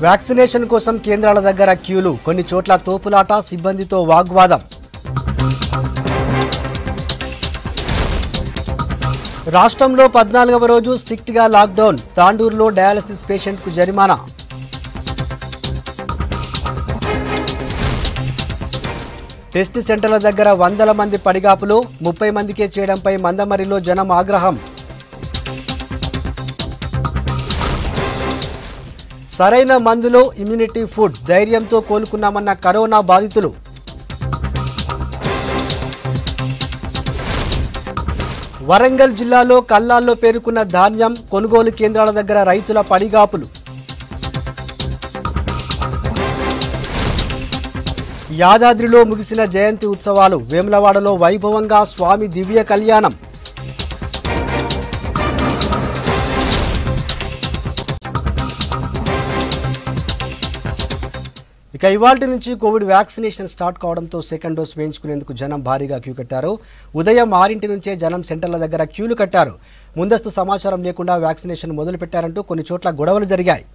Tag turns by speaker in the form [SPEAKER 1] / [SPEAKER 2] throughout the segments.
[SPEAKER 1] vaccination కోసం కేంద్రాల దగ్గర క్యూలు కొన్ని చోట్ల తోపులాట సిబ్బందితో వాగ్వాదం రాష్ట్రంలో పద్నాలుగవ రోజు స్ట్రిక్ట్గా లాక్డౌన్ తాండూరులో డయాలసిస్ పేషెంట్కు జరిమానా టెస్ట్ సెంటర్ల దగ్గర వందల మంది పడిగాపులు ముప్పై మందికే చేయడంపై మందమరిలో జనం ఆగ్రహం సరైన మందులో ఇమ్యూనిటీ ఫుడ్ ధైర్యంతో కోలుకున్నామన్న కరోనా బాధితులు వరంగల్ జిల్లాలో కల్లాల్లో పేరుకున్న ధాన్యం కొనుగోలు కేంద్రాల దగ్గర రైతుల పడిగాపులు యాదాద్రిలో ముగిసిన జయంతి ఉత్సవాలు వేములవాడలో వైభవంగా స్వామి దివ్య కళ్యాణం ఇక ఇవాల్టి నుంచి కోవిడ్ వ్యాక్సినేషన్ స్టార్ట్ కావడంతో సెకండ్ డోస్ వేయించుకునేందుకు జనం భారీగా క్యూ కట్టారు ఉదయం ఆరింటి నుంచే జనం సెంటర్ల దగ్గర క్యూలు కట్టారు ముందస్తు సమాచారం లేకుండా వ్యాక్సినేషన్ మొదలు పెట్టారంటూ కొన్ని చోట్ల గొడవలు జరిగాయి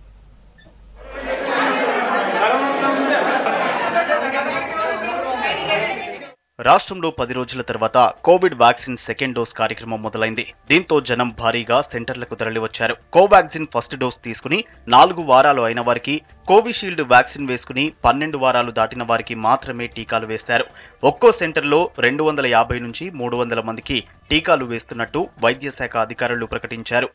[SPEAKER 2] రాష్ట్రంలో పది రోజుల తర్వాత కోవిడ్ వ్యాక్సిన్ సెకండ్ డోస్ కార్యక్రమం మొదలైంది దీంతో జనం భారీగా సెంటర్లకు తరలివచ్చారు కోవాక్సిన్ ఫస్ట్ డోస్ తీసుకుని నాలుగు వారాలు అయిన వారికి కోవిషీల్డ్ వ్యాక్సిన్ వేసుకుని పన్నెండు వారాలు దాటిన వారికి మాత్రమే టీకాలు వేశారు ఒక్కో సెంటర్లో రెండు వందల యాభై నుంచి మూడు వందల మందికి టీకాలు వేస్తున్నట్టు వైద్య శాఖ అధికారులు ప్రకటించారు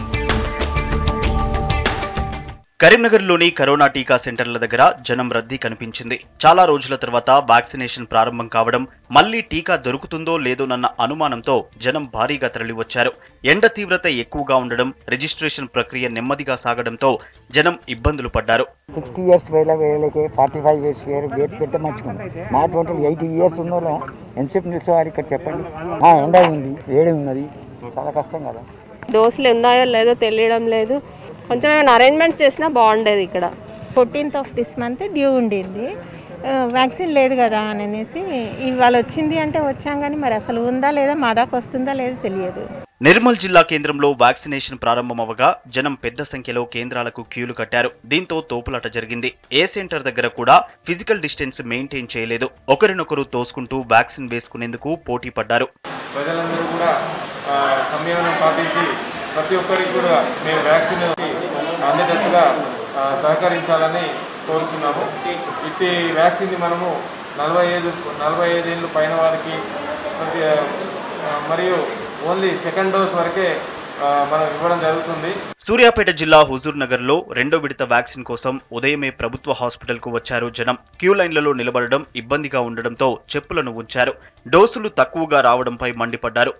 [SPEAKER 2] కరీంనగర్లోని కరోనా టీకా సెంటర్ల దగ్గర జనం రద్దీ కనిపించింది చాలా రోజుల తర్వాత వ్యాక్సినేషన్ ప్రారంభం కావడం మళ్లీ టీకా దొరుకుతుందో లేదోనన్న అనుమానంతో జనం భారీగా తరలివచ్చారు ఎండ తీవ్రత ఎక్కువగా ఉండడం రిజిస్ట్రేషన్ ప్రక్రియ నెమ్మదిగా సాగడంతో జనం ఇబ్బందులు పడ్డారు
[SPEAKER 3] సిక్స్టీ ఇయర్స్ వేల వేలకి ఫార్టీ ఫైవ్ ఇయర్స్ వేరే డేట్ పెడితే మంచిగా మా టోటల్ ఎయిటీ ఇయర్స్ ఉన్న వాళ్ళం ఎంతసేపు నిలిచేవారు ఇక్కడ చెప్పండి ఆ, ఎండ ఉంది వేడి ఉన్నది చాలా కష్టం కదా
[SPEAKER 4] డోసులు ఉన్నాయో లేదో తెలియడం లేదు కొంచెం ఏమైనా అరేంజ్మెంట్స్ చేసినా బాగుండేది ఇక్కడ
[SPEAKER 5] fourteenth of this month due ఉండింది ఆ, వ్యాక్సిన్ లేదు కదా అని అనేసి ఇవాళ వచ్చింది అంటే వచ్చాం కానీ మరి అసలు ఉందా లేదా మా దాకా వస్తుందా లేదో తెలియదు
[SPEAKER 2] నిర్మల్ జిల్లా కేంద్రంలో వ్యాక్సినేషన్ ప్రారంభమవగా జనం పెద్ద సంఖ్యలో కేంద్రాలకు క్యూలు కట్టారు దీంతో తోపులాట జరిగింది ఏ సెంటర్ దగ్గర కూడా ఫిజికల్ డిస్టెన్స్ మెయింటైన్ చేయలేదు ఒకరినొకరు తోసుకుంటూ వ్యాక్సిన్ వేసుకునేందుకు పోటీ పడ్డారు
[SPEAKER 6] ప్రజలందరూ కూడా ఆ, సంయమనం పాటించి ప్రతి ఒక్కరికి కూడా మేము వ్యాక్సిన్ అందేటట్టుగా ఆ, సహకరించాలని కోరుచున్నాము ఇట్టి వ్యాక్సిన్ని మనము నలభై ఐదు నలభై ఐదేళ్ళు పైన వారికి ప్రతి ఆ, మరియు ఓన్లీ సెకండ్ డోస్ వరకే ఆ, మనం ఇవ్వడం జరుగుతుంది
[SPEAKER 2] సూర్యాపేట జిల్లా హుజూర్ నగర్ లో రెండో విడత వ్యాక్సిన్ కోసం ఉదయమే ప్రభుత్వ హాస్పిటల్ కు వచ్చారు జనం క్యూ లైన్లలో నిలబడడం ఇబ్బందిగా ఉండడంతో చెప్పులను ఉంచారు డోసులు తక్కువగా రావడంపై మండిపడ్డారు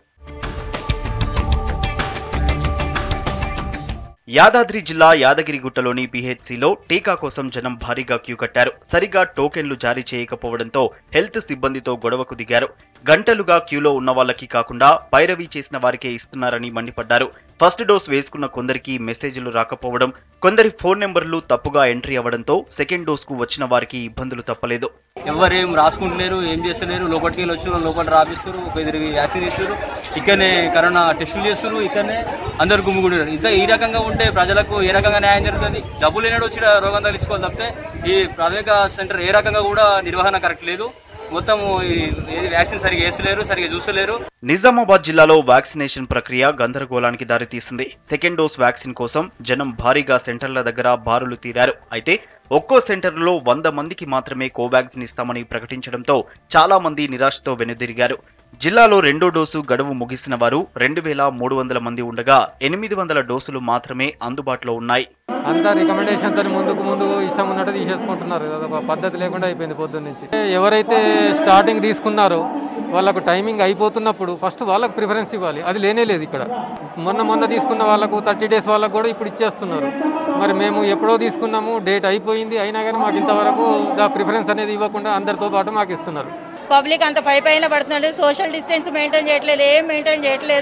[SPEAKER 2] యాదాద్రి జిల్లా యాదగిరిగుట్టలోని పిహెచ్సిలో టీకా కోసం జనం భారీగా క్యూ కట్టారు సరిగా టోకెన్లు జారీ చేయకపోవడంతో హెల్త్ సిబ్బందితో గొడవకు దిగారు గంటలుగా క్యూలో ఉన్న వాళ్ళకి కాకుండా పైరవీ చేసిన వారికే ఇస్తున్నారని మండిపడ్డారు ఫస్ట్ డోస్ వేసుకున్న కొందరికి మెసేజ్లు రాకపోవడం కొందరి ఫోన్ నెంబర్లు తప్పుగా ఎంట్రీ అవ్వడంతో సెకండ్ డోస్ కు వచ్చిన వారికి ఇబ్బందులు తప్పలేదు
[SPEAKER 7] ఎవరేం రాసుకుంటలేరు ఏం చేస్తలేరు లోపలికి వెళ్ళి వచ్చిన వాళ్ళు లోపల రాపిస్తారు ఒక ఎదురు వ్యాక్సిన్ ఇస్తారు ఇక్కడనే కరోనా టెస్టులు చేస్తారు ఇక్కడనే అందరు గుమ్మిగుంటారు ఇంత ఈ రకంగా ఉంటే ప్రజలకు ఏ రకంగా న్యాయం జరుగుతుంది డబ్బులు లేనాడు వచ్చి రోగం తగ్గించుకోవాలి తప్పితే ఈ ప్రాథమిక సెంటర్ ఏ రకంగా కూడా నిర్వహణ కరెక్ట్ లేదు మొత్తం ఈ ఏది వ్యాక్సిన్ సరిగా వేస్తలేరు సరిగా చూస్తలేరు
[SPEAKER 2] నిజామాబాద్ జిల్లాలో వ్యాక్సినేషన్ ప్రక్రియ గందరగోళానికి దారితీసింది సెకండ్ డోస్ వ్యాక్సిన్ కోసం జనం భారీగా సెంటర్ల దగ్గర బారులు తీరారు అయితే ఒక్కో సెంటర్లో వంద మందికి మాత్రమే కోవాక్సిన్ ఇస్తామని ప్రకటించడంతో చాలా మంది నిరాశతో వెనుదిరిగారు జిల్లాలో రెండో డోసు గడువు ముగిసిన వారు రెండు వేల మూడు వందల మంది ఉండగా ఎనిమిది వందల డోసులు మాత్రమే అందుబాటులో ఉన్నాయి
[SPEAKER 8] అంతా రికమెండేషన్ తో ముందుకు ముందు ఇష్టం ఉన్నట్టు తీసేసుకుంటున్నారు అదొక పద్ధతి లేకుండా అయిపోయింది పొద్దున్న నుంచి ఎవరైతే స్టార్టింగ్ తీసుకున్నారో వాళ్ళకు టైమింగ్ అయిపోతున్నప్పుడు ఫస్ట్ వాళ్ళకు ప్రిఫరెన్స్ ఇవ్వాలి అది లేనే లేదు ఇక్కడ మొన్న మొన్న తీసుకున్న వాళ్ళకు థర్టీ డేస్ వాళ్ళకు కూడా ఇప్పుడు ఇచ్చేస్తున్నారు మరి మేము ఎప్పుడో తీసుకున్నాము డేట్ అయిపోయింది అయినా కానీ మాకు ఇంతవరకు దా ప్రిఫరెన్స్ అనేది ఇవ్వకుండా అందరితో పాటు మాకు ఇస్తున్నారు
[SPEAKER 9] పబ్లిక్ అంత పై పైన పడుతున్నాడు సోషల్ డిస్టెన్స్ మెయింటైన్ చేయట్లేదు ఏం మెయింటైన్ చేయట్లేదు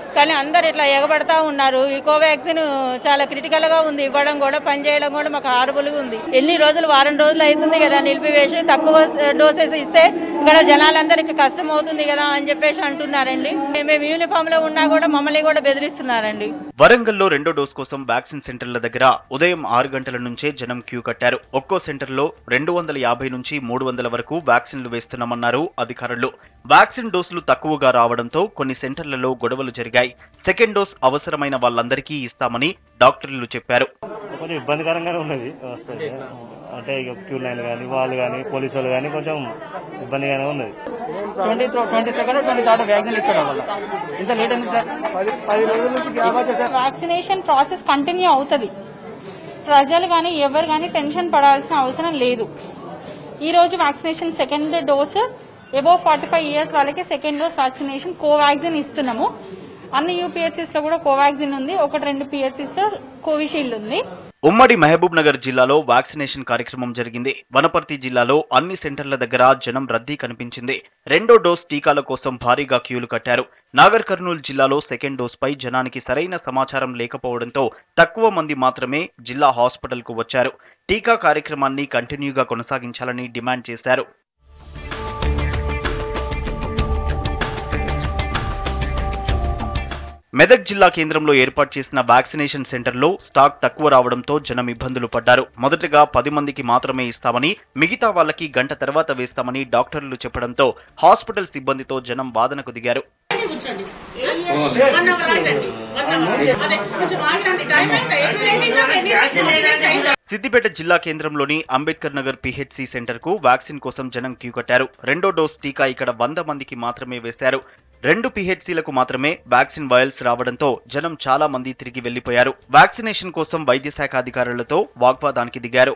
[SPEAKER 9] కానీ అందరు ఇట్లా ఎగబడతా ఉన్నారు ఈ కోవాక్సిన్ చాలా క్రిటికల్గా ఉంది ఇవ్వడం కూడా పని చేయడం కూడా మాకు హారబుల్గా ఉంది ఎన్ని రోజులు వారం రోజులు అవుతుంది కదా నిలిపివేసి తక్కువ డోసెస్ ఇస్తే ఇక్కడ జనాలందరికీ కష్టం అవుతుంది కదా అని చెప్పేసి అంటున్నారండి మేము యూనిఫామ్లో ఉన్నా కూడా మమ్మల్ని కూడా బెదిరిస్తున్నారండి
[SPEAKER 2] వరంగల్లో రెండో డోస్ కోసం వ్యాక్సిన్ సెంటర్ల దగ్గర ఉదయం ఆరు గంటల నుంచే జనం క్యూ కట్టారు ఒక్కో సెంటర్లో రెండు వందల యాభై నుంచి మూడు వందల వరకు వ్యాక్సిన్లు వేస్తున్నామన్నారు అధికారులు వ్యాక్సిన్ డోసులు తక్కువగా రావడంతో కొన్ని సెంటర్లలో గొడవలు జరిగాయి సెకండ్ డోస్ అవసరమైన వాళ్ళందరికీ ఇస్తామని డాక్టర్లు చెప్పారు
[SPEAKER 10] కొంచెం ఇబ్బందికరంగానే ఉన్నది వస్తుంది అంటే ఇక క్యూ లైన్ కానీ వాళ్ళు కానీ పోలీసు వాళ్ళు కానీ కొంచెం ఇబ్బందిగానే ఉన్నది
[SPEAKER 11] twenty twenty second twenty third vaccine ఇచ్చాడు వల్ల ఇంత లేట్ ఎందుకు సార్ పది పది రోజుల నుంచి గ్యాప్ వచ్చేసి
[SPEAKER 12] వ్యాక్సినేషన్ ప్రాసెస్ కంటిన్యూ అవుతుంది ప్రజలు కానీ ఎవరు కానీ టెన్షన్ పడాల్సిన అవసరం లేదు ఈ రోజు vaccination second dose above forty five years వాళ్ళకి సెకండ్ డోస్ వ్యాక్సినేషన్ కోవాక్సిన్ ఇస్తున్నాము అన్ని యూపీహెచ్సిస్ లో కూడా కోవాక్సిన్ ఉంది ఒకటి రెండు పిహెచ్సిస్ లో కోవిషీల్డ్ ఉంది
[SPEAKER 2] ఉమ్మడి మహబూబ్ నగర్ జిల్లాలో వ్యాక్సినేషన్ కార్యక్రమం జరిగింది వనపర్తి జిల్లాలో అన్ని సెంటర్ల దగ్గర జనం రద్దీ కనిపించింది రెండో డోస్ టీకాల కోసం భారీగా క్యూలు కట్టారు నాగర్ కర్నూలు జిల్లాలో సెకండ్ డోస్ పై జనానికి సరైన సమాచారం లేకపోవడంతో తక్కువ మంది మాత్రమే జిల్లా హాస్పిటల్కు వచ్చారు టీకా కార్యక్రమాన్ని కంటిన్యూగా కొనసాగించాలని డిమాండ్ చేశారు మెదక్ జిల్లా కేంద్రంలో ఏర్పాటు చేసిన వ్యాక్సినేషన్ సెంటర్లో స్టాక్ తక్కువ రావడంతో జనం ఇబ్బందులు పడ్డారు మొదటగా పది మందికి మాత్రమే ఇస్తామని మిగతా వాళ్ళకి గంట తర్వాత వేస్తామని డాక్టర్లు చెప్పడంతో హాస్పిటల్ సిబ్బందితో జనం వాదనకు దిగారు సిద్దిపేట జిల్లా కేంద్రంలోని అంబేద్కర్ నగర్ పిహెచ్సి సెంటర్ కు వ్యాక్సిన్ కోసం జనం క్యూ కట్టారు రెండో డోస్ టీకా ఇక్కడ వంద మందికి మాత్రమే వేశారు రెండు పిహెచ్సిలకు మాత్రమే వ్యాక్సిన్ వయల్స్ రావడంతో జనం చాలా మంది తిరిగి వెళ్లిపోయారు వ్యాక్సినేషన్ కోసం వైద్య శాఖ అధికారులతో వాగ్వాదానికి దిగారు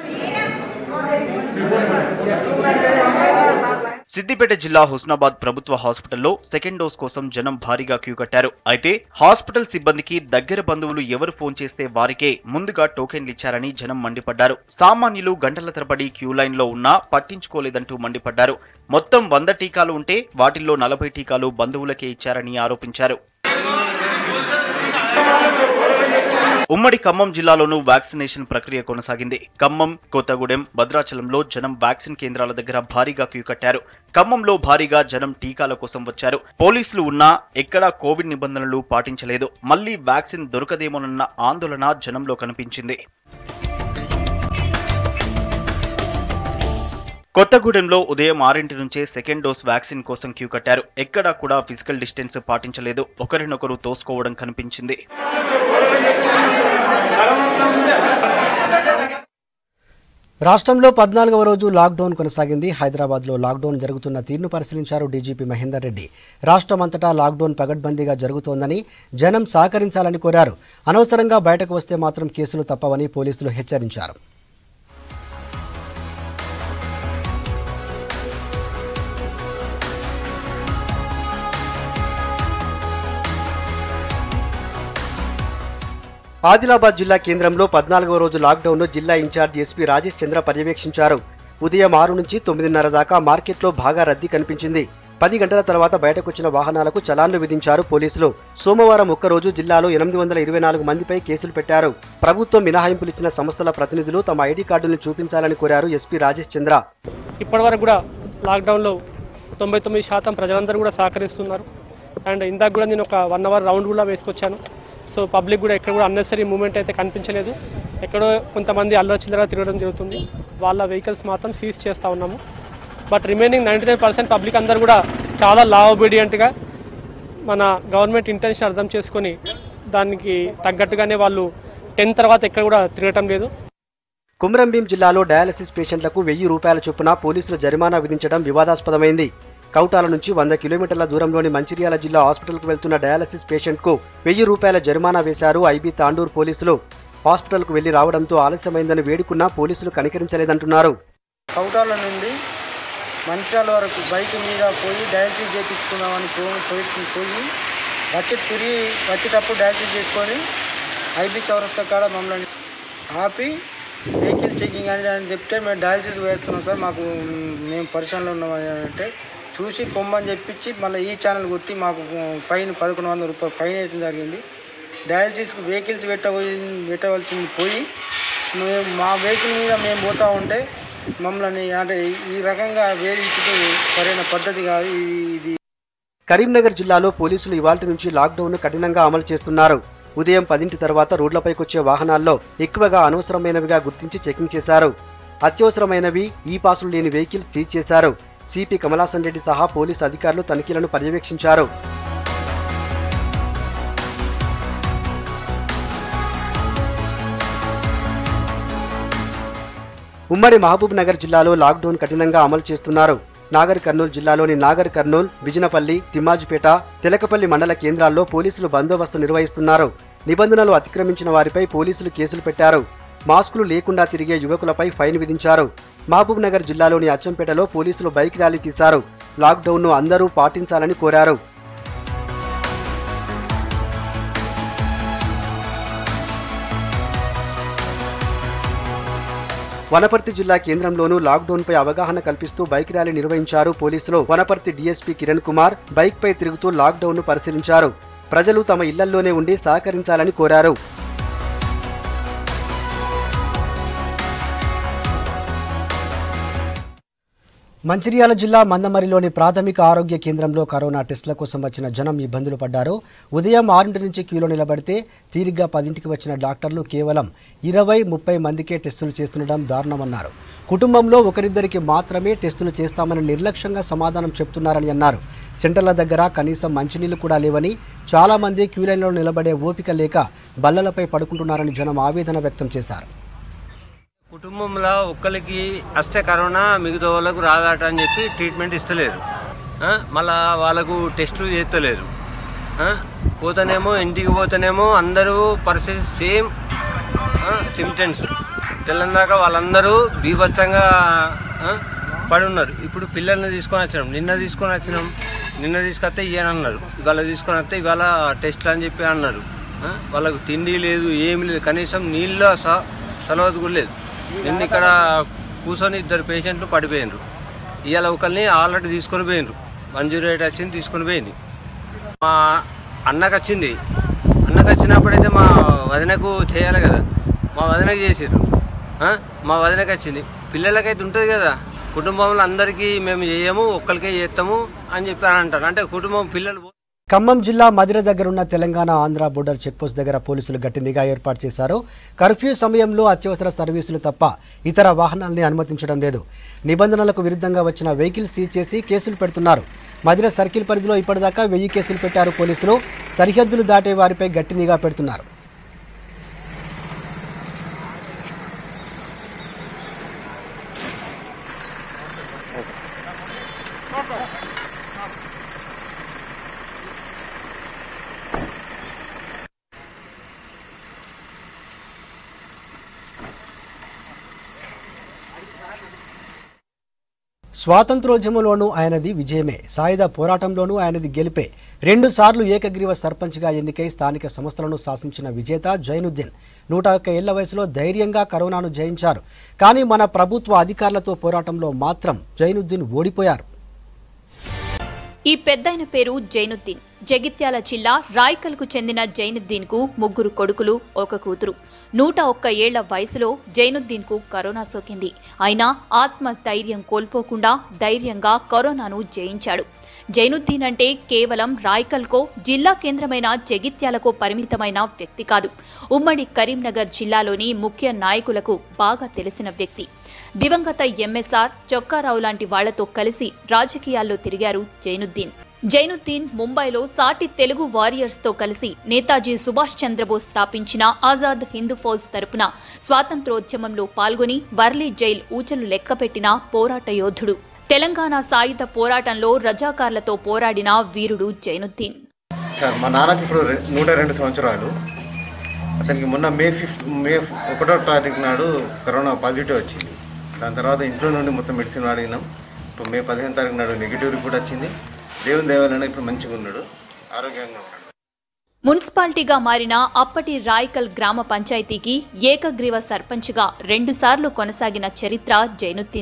[SPEAKER 2] సిద్దిపేట జిల్లా హుస్నాబాద్ ప్రభుత్వ హాస్పిటల్లో సెకండ్ డోస్ కోసం జనం భారీగా క్యూ కట్టారు అయితే హాస్పిటల్ సిబ్బందికి దగ్గర బంధువులు ఎవరు ఫోన్ చేస్తే వారికే ముందుగా టోకెన్లు ఇచ్చారని జనం మండిపడ్డారు సామాన్యులు గంటల తరబడి క్యూ లైన్ లో ఉన్నా పట్టించుకోలేదంటూ మండిపడ్డారు మొత్తం వంద టీకాలు ఉంటే వాటిల్లో నలభై టీకాలు బంధువులకే ఇచ్చారని ఆరోపించారు ఉమ్మడి ఖమ్మం జిల్లాలోనూ వ్యాక్సినేషన్ ప్రక్రియ కొనసాగింది ఖమ్మం కొత్తగూడెం భద్రాచలంలో జనం వ్యాక్సిన్ కేంద్రాల దగ్గర భారీగా క్యూ కట్టారు ఖమ్మంలో భారీగా జనం టీకాల కోసం వచ్చారు పోలీసులు ఉన్నా ఎక్కడా కోవిడ్ నిబంధనలు పాటించలేదు మళ్లీ వ్యాక్సిన్ దొరకదేమోనన్న ఆందోళన జనంలో కనిపించింది కొత్తగూడెంలో ఉదయం ఆరింటి నుంచే సెకండ్ డోస్ వ్యాక్సిన్ కోసం క్యూ కట్టారు ఎక్కడా కూడా ఫిజికల్ డిస్టెన్స్ పాటించలేదు ఒకరినొకరు తోసుకోవడం కనిపించింది
[SPEAKER 1] రాష్ట్రంలో పద్నాలుగవ రోజు లాక్డౌన్ కొనసాగింది హైదరాబాద్లో లాక్డౌన్ జరుగుతున్న తీరును పరిశీలించారు డీజీపీ మహేందర్ రెడ్డి రాష్ట్రం అంతటా లాక్డౌన్ పగడ్బందీగా జరుగుతోందని జనం సహకరించాలని కోరారు అనవసరంగా బయటకు వస్తే మాత్రం కేసులు తప్పవని పోలీసులు హెచ్చరించారు ఆదిలాబాద్ జిల్లా కేంద్రంలో పద్నాలుగవ రోజు లాక్డౌన్ను జిల్లా ఇన్ఛార్జ్ ఎస్పీ రాజేష్ చంద్ర పర్యవేక్షించారు ఉదయం ఆరు నుంచి తొమ్మిదిన్నర దాకా మార్కెట్లో బాగా రద్దీ కనిపించింది పది గంటల తర్వాత బయటకొచ్చిన వాహనాలకు చలాన్లు విధించారు పోలీసులు సోమవారం ఒక్కరోజు జిల్లాలో ఎనిమిది వందల ఇరవై నాలుగు మందిపై కేసులు పెట్టారు ప్రభుత్వం మినహాయింపులిచ్చిన సంస్థల ప్రతినిధులు తమ ఐడి కార్డులను చూపించాలని కోరారు ఎస్పీ రాజేష్ చంద్ర
[SPEAKER 13] ఇప్పటివరకు కూడా లాక్డౌన్లో తొంభై తొమ్మిది శాతం ప్రజలందరూ కూడా సహకరిస్తున్నారు అండ్ ఇందాక కూడా నేను ఒక వన్ అవర్ రౌండ్ కూడా వేసుకొచ్చాను సో పబ్లిక్ కూడా ఎక్కడ కూడా అన్నెసరీ మూమెంట్ అయితే కనిపించలేదు ఎక్కడో కొంతమంది అల్లరి చిల్లరగా తిరగడం జరుగుతుంది వాళ్ళ వెహికల్స్ మాత్రం సీజ్ చేస్తూ ఉన్నాము but remaining ninety nine percent public అందరూ కూడా చాలా లా ఒబీడియంట్గా మన గవర్నమెంట్ ఇంటెన్షన్ అర్థం చేసుకొని దానికి తగ్గట్టుగానే వాళ్ళు టెన్ తర్వాత ఎక్కడ కూడా తిరగటం లేదు
[SPEAKER 1] కుమ్రంభీం జిల్లాలో డయాలసిస్ పేషెంట్లకు వెయ్యి రూపాయల చొప్పున పోలీసులు జరిమానా విధించడం వివాదాస్పదమైంది కౌటాల నుంచి వంద కిలోమీటర్ల దూరంలోని మంచిర్యాల జిల్లా హాస్పిటల్కు వెళ్తున్న డయాలసిస్ పేషెంట్కు వెయ్యి రూపాయల జరిమానా వేశారు ఐబీ తాండూర్ పోలీసులు హాస్పిటల్కు వెళ్లి రావడంతో ఆలస్యమైందని వేడుకున్నా పోలీసులు కనికరించలేదంటున్నారు
[SPEAKER 14] కౌటాల నుండి మంచిర్యాల వరకు బైక్ మీద పోయి డయాలసిస్ చేయించుకుందామని పో పోయి పోయి వచ్చి తిరిగి వచ్చేటప్పుడు డయాలసిస్ చేసుకొని ఐబీ చౌరస్తా కాడ మమ్మల్ని ఆపి వెహికల్ చెకింగ్ అని అని చెప్తే మేము డయాలసిస్ వేస్తున్నాం సార్ మాకు మేము పరిశ్రమలో ఉన్నాం అని అంటే చూసి పొమ్మని చెప్పించి మళ్ళీ ఈ ఛానల్ కొట్టి మాకు ఫైన్ పదకొండు వందల రూపాయలు ఫైన్ వేయడం జరిగింది డయాలసిస్కి వెహికల్స్ పెట్టబోయి పెట్టవలసింది పోయి మేము మా వెహికల్ మీద మేము పోతూ ఉంటే మమ్మల్ని అంటే ఈ రకంగా వేధించడం సరైన పద్ధతి కాదు ఈ- ఇది
[SPEAKER 1] కరీంనగర్ జిల్లాలో పోలీసులు ఇవాల్టి నుంచి లాక్డౌన్ కఠినంగా అమలు చేస్తున్నారు ఉదయం పదింటి తర్వాత రోడ్లపైకొచ్చే వాహనాల్లో ఎక్కువగా అనవసరమైనవిగా గుర్తించి చెకింగ్ చేశారు అత్యవసరమైనవి ఈ పాసులు లేని వెహికల్స్ సీజ్ చేశారు సిపి కమలాసన్ రెడ్డి సహా పోలీసు అధికారులు తనిఖీలను పర్యవేక్షించారు ఉమ్మడి మహబూబ్ నగర్ జిల్లాలో లాక్డౌన్ కఠినంగా అమలు చేస్తున్నారు నాగర్ కర్నూలు జిల్లాలోని నాగర్ కర్నూల్ బిజినపల్లి తిమ్మాజిపేట తెలకపల్లి మండల కేంద్రాల్లో పోలీసులు బందోబస్తు నిర్వహిస్తున్నారు నిబంధనలు అతిక్రమించిన వారిపై పోలీసులు కేసులు పెట్టారు మాస్కులు లేకుండా తిరిగే యువకులపై ఫైన్ విధించారు మహబూబ్ నగర్ జిల్లాలోని అచ్చంపేటలో పోలీసులు బైక్ ర్యాలీ తీశారు లాక్డౌన్ను అందరూ పాటించాలని కోరారు వనపర్తి జిల్లా కేంద్రంలోనూ లాక్డౌన్ పై అవగాహన కల్పిస్తూ బైక్ ర్యాలీ నిర్వహించారు పోలీసులు వనపర్తి డీఎస్పీ కిరణ్ కుమార్ బైక్ పై తిరుగుతూ లాక్డౌన్ ను పరిశీలించారు ప్రజలు తమ ఇళ్లల్లోనే ఉండి సహకరించాలని కోరారు మంచిర్యాల జిల్లా మందమరిలోని ప్రాథమిక ఆరోగ్య కేంద్రంలో కరోనా టెస్టుల కోసం వచ్చిన జనం ఇబ్బందులు పడ్డారు ఉదయం ఆరింటి నుంచి క్యూలో నిలబడితే తీరిగ్గా పదింటికి వచ్చిన డాక్టర్లు కేవలం ఇరవై ముప్పై మందికే టెస్టులు చేస్తుండడం దారుణమన్నారు కుటుంబంలో ఒకరిద్దరికి మాత్రమే టెస్టులు చేస్తామని నిర్లక్ష్యంగా సమాధానం చెప్తున్నారని అన్నారు సెంటర్ల దగ్గర కనీసం మంచినీళ్లు కూడా లేవని చాలామంది క్యూ లైన్లో నిలబడే ఓపిక లేక బల్లలపై పడుకుంటున్నారని జనం ఆవేదన వ్యక్తం చేశారు
[SPEAKER 15] కుటుంబంలో ఒక్కరికి వస్తే కరోనా మిగతా వాళ్ళకు రాదట అని చెప్పి ట్రీట్మెంట్ ఇస్తలేరు ఆ, మళ్ళా వాళ్ళకు టెస్టులు చేస్తలేరు ఆ, పోతేనేమో ఇంటికి పోతేనేమో అందరూ పరిస్థితి సేమ్ సిమ్టమ్స్ తెల్లందాక వాళ్ళందరూ బీభత్సంగా ఆ, పడి ఉన్నారు ఇప్పుడు పిల్లల్ని తీసుకొని వచ్చినాం నిన్న తీసుకొని వచ్చినాం నిన్న తీసుకొస్తే ఇయ్యని అన్నారు ఇవాళ తీసుకొని వస్తే ఇవాళ టెస్ట్లు అని చెప్పి అన్నారు ఆ, వాళ్ళకు తిండి లేదు ఏమి లేదు కనీసం నీళ్ళ స సలవదు కూడా లేదు నిన్న ఇక్కడ కూర్చొని ఇద్దరు పేషెంట్లు పడిపోయినరు ఇవాళ ఒకరిని ఆల్రెడీ తీసుకొని పోయినరు వన్ జీరో ఎయిట్ వచ్చింది తీసుకొని పోయింది మా అన్నకు వచ్చింది అన్నకు వచ్చినప్పుడైతే మా వదినకు చేయాలి కదా మా వదినకు చేసారు మా వదినకు వచ్చింది పిల్లలకైతే ఉంటుంది కదా కుటుంబంలో అందరికీ మేము చేయము ఒక్కరికే చేస్తాము అని చెప్పి అని అంటారు అంటే కుటుంబం పిల్లలు
[SPEAKER 1] ఖమ్మం జిల్లా మదిర దగ్గరున్న తెలంగాణ ఆంధ్ర బోర్డర్ చెక్పోస్ట్ దగ్గర పోలీసులు గట్టి నిఘా ఏర్పాటు చేశారు కర్ఫ్యూ సమయంలో అత్యవసర సర్వీసులు తప్ప ఇతర వాహనాల్ని అనుమతించడం లేదు నిబంధనలకు విరుద్ధంగా వచ్చిన వెహికల్ సీజ్ చేసి కేసులు పెడుతున్నారు మదిర సర్కిల్ పరిధిలో ఇప్పటిదాకా వెయ్యి కేసులు పెట్టారు పోలీసులు సరిహద్దులు దాటే వారిపై గట్టి నిఘా పెడుతున్నారు స్వాతంత్రోద్యమంలోనూ ఆయనది విజయమే సాయుధ పోరాటంలోనూ ఆయనది గెలిపే రెండు సార్లు ఏకగ్రీవ సర్పంచ్గా ఎన్నికై స్థానిక సంస్థలను శాసించిన విజేత జైనుద్దీన్ నూట ఒక్క ఏళ్ల వయసులో ధైర్యంగా కరోనాను జయించారు కానీ మన ప్రభుత్వ అధికారులతో పోరాటంలో మాత్రం జైనుద్దీన్ ఓడిపోయారు
[SPEAKER 16] ఈ పెద్దయిన పేరు జైనుద్దీన్ జగిత్యాల జిల్లా రాయ్కల్కు చెందిన జైనుద్దీన్కు ముగ్గురు కొడుకులు ఒక కూతురు నూట ఒక్క ఏళ్ల వయసులో జైనుద్దీన్కు కరోనా సోకింది అయినా ఆత్మ ధైర్యం కోల్పోకుండా ధైర్యంగా కరోనాను జయించాడు జైనుద్దీన్ అంటే కేవలం రాయ్కల్కో జిల్లా కేంద్రమైన జగిత్యాలకు పరిమితమైన వ్యక్తి కాదు ఉమ్మడి కరీంనగర్ జిల్లాలోని ముఖ్య నాయకులకు బాగా తెలిసిన వ్యక్తి దివంగత ఎంఎస్ఆర్ చొక్కారావు లాంటి వాళ్లతో కలిసి రాజకీయాల్లో తిరిగారు జైనుద్దీన్ జైనుద్దీన్ ముంబైలో సాటి తెలుగు వారియర్స్ తో కలిసి నేతాజీ సుభాష్ చంద్రబోస్ స్థాపించిన ఆజాద్ హిందూ ఫౌజ్ తరపున స్వాతంత్రోద్యమంలో పాల్గొని వర్లీ జైల్ ఊచలు లెక్కపెట్టిన పోరాట యోధుడు తెలంగాణ సాయుధ పోరాటంలో రజాకార్లతో పోరాడిన వీరుడు జైనుద్దీన్
[SPEAKER 17] సార్ మా నాన్నకి ఇప్పుడు రె- నూట రెండు సంవత్సరాలు అతనికి మొన్న మే ఫిఫ్త్ మే ఒకటో తారీఖు నాడు కరోనా పాజిటివ్ వచ్చింది దాని తర్వాత ఇంట్లో నుండి మొత్తం మెడిసిన్ వాడినాం ఇప్పుడు మే పదిహేను తారీఖు నాడు నెగిటివ్ రిపోర్ట్ వచ్చింది దేవుని దేవాలయం ఇప్పుడు మంచిగా ఉన్నాడు ఆరోగ్యంగా ఉన్నాడు
[SPEAKER 16] మున్సిపాలిటీగా మారిన అప్పటి రాయకల్ గ్రామ పంచాయతీకి ఏకగ్రీవ సర్పంచ్గా రెండుసార్లు కొనసాగిన చరిత్ర జైనుద్దీన్ది